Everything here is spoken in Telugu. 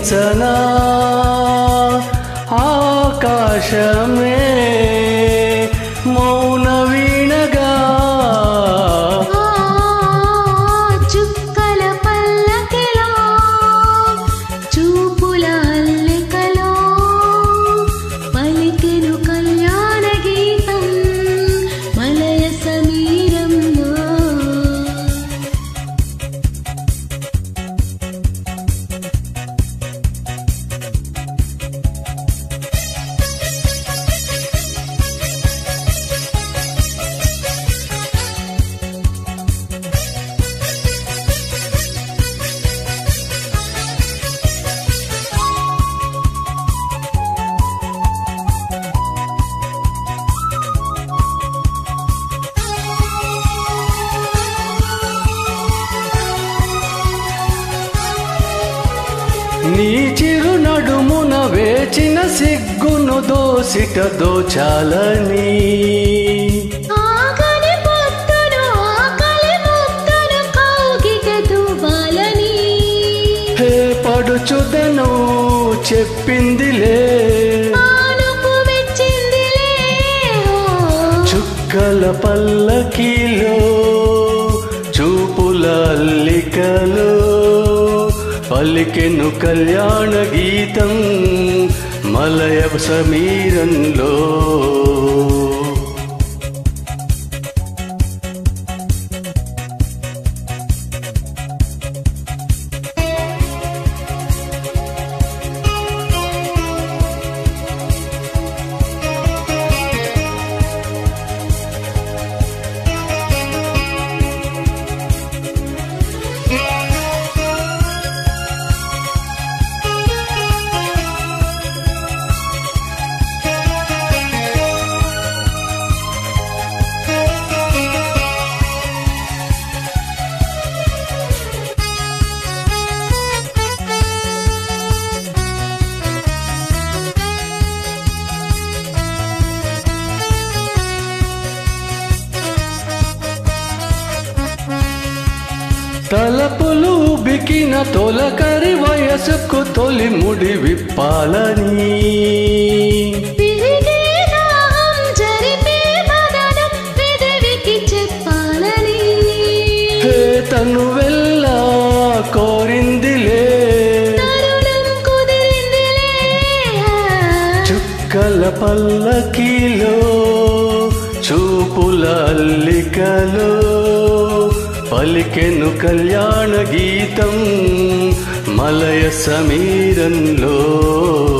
ఆలకించనా ఆకాశమే మౌన వీణగా ఆ చుక్కల పల్లకిలో చూపుల అల్లికలో పలికెను కళ్యాణ గీతం మలయ సమీరంలో నీ చిరు నడుమున వేచిన సిగ్గును దోసిట దోచాలని ఆగని పొత్తును ఆకలి ముద్దను కౌగిట దువ్వాలని హే పడుచుదను చెప్పిందిలే ఆనుపు మెచ్చిందిలే ఓ. చుక్కల పల్లకిలో చూపుల అల్లికలో పలికెను కళ్యాణ గీతం మలయ సమీరంలో తలపులు బికిన తొలకరి వయసుకు తొలి ముడి విప్పాలని తిరిగే దాహం జరిపే మదనం పెదవికి చెప్పాలని హే తను వెళ్ళా కోరిందిలే తరుణం కుదిరిందిలే చుక్కల పల్లకిలో చూపుల అల్లికలో పలికెను కళ్యాణ గీతం మలయ సమీరంలో